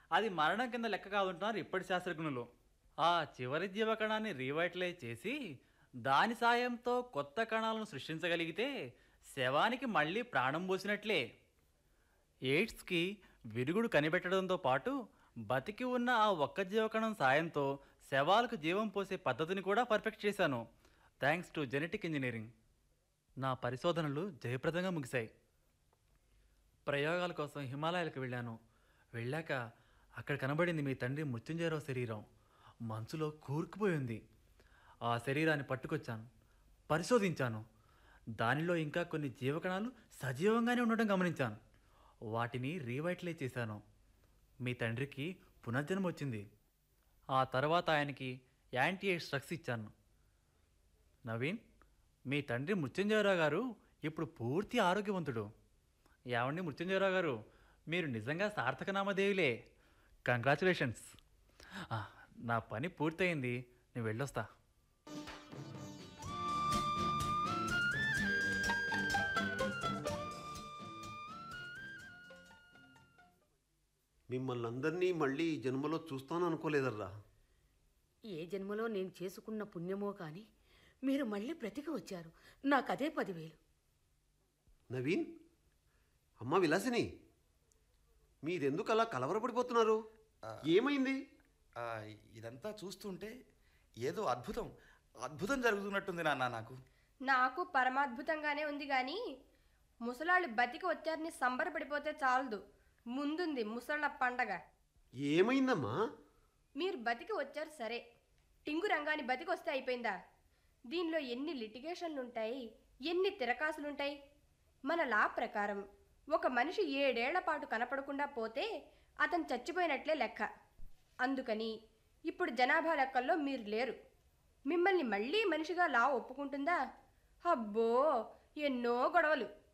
అది మరణం కింద లెక్క కాదుంటున్నారు ఇప్పటి శాస్త్రజ్ఞులు ఆ చివరి జీవకణాన్ని రీవైటలైజ్ చేసి దాని సాయంతో కొత్త కణాలను సృష్టించగలిగితే శవానికి మళ్ళీ ప్రాణం పోసినట్లే ఎయిడ్స్కి విరుగుడు కనిపెట్టడంతో పాటు బతికి ఉన్న ఆ ఒక్క జీవకణం సాయంతో శవాలకు జీవం పోసే పద్ధతిని కూడా పర్ఫెక్ట్ చేశాను థ్యాంక్స్ టు జెనెటిక్ ఇంజనీరింగ్ నా పరిశోధనలు జయప్రదంగా ముగిశాయి ప్రయోగాల కోసం హిమాలయాలకు వెళ్ళాను వెళ్ళాక అక్కడ కనబడింది మీ తండ్రి మృత్యుంజయరావు శరీరం మంచులో కూరుకుపోయింది ఆ శరీరాన్ని పట్టుకొచ్చాను పరిశోధించాను దానిలో ఇంకా కొన్ని జీవకణాలు సజీవంగానే ఉండటం గమనించాను వాటిని రీవైటలైజ్ చేశాను మీ తండ్రికి పునర్జన్మ వచ్చింది ఆ తర్వాత ఆయనకి యాంటీ ఎయిడ్స్ డ్రగ్స్ ఇచ్చాను నవీన్ మీ తండ్రి మృత్యుంజయరావు గారు ఇప్పుడు పూర్తి ఆరోగ్యవంతుడు ఏమండి మృత్యుంజయరావు గారు మీరు నిజంగా సార్థక నామదేవులే కంగ్రాచులేషన్స్ నా పని పూర్తయింది నేను వెళ్ళొస్తా మిమ్మల్ని అందరినీ మళ్ళీ ఈ జన్మలో చూస్తాను అనుకోలేదర్రా ఏ జన్మలో నేను చేసుకున్న పుణ్యమో కానీ మీరు మళ్ళీ బ్రతికి వచ్చారు నాకదే పదివేలు నవీన్ అమ్మ విలాసిని మీరెందుకు అలా కలవరపడిపోతున్నారు ఏమైంది ఆ, ఇదంతా చూస్తుంటే ఏదో అద్భుతం అద్భుతం జరుగుతున్నట్టుంది నాన్న నాకు నాకు పరమాద్భుతంగానే ఉంది కానీ ముసలాళ్ళు బతికి వచ్చారని సంబరపడిపోతే చాలదు ముందుంది ముసళ్ళ పండగ ఏమైందమ్మా మీరు బతికి వచ్చారు సరే టింగు రంగాన్ని బతికి వస్తే అయిపోయిందా దీనిలో ఎన్ని లిటిగేషన్లు ఉంటాయి ఎన్ని తిరకాసులుంటాయి మన లా ప్రకారం ఒక మనిషి ఏడేళ్ల పాటు కనపడకుండా పోతే అతను చచ్చిపోయినట్లే లెక్క అందుకని ఇప్పుడు జనాభా లెక్కల్లో మీరు లేరు మిమ్మల్ని మళ్ళీ మనిషిగా లా ఒప్పుకుంటుందా అబ్బో ఎన్నో గొడవలు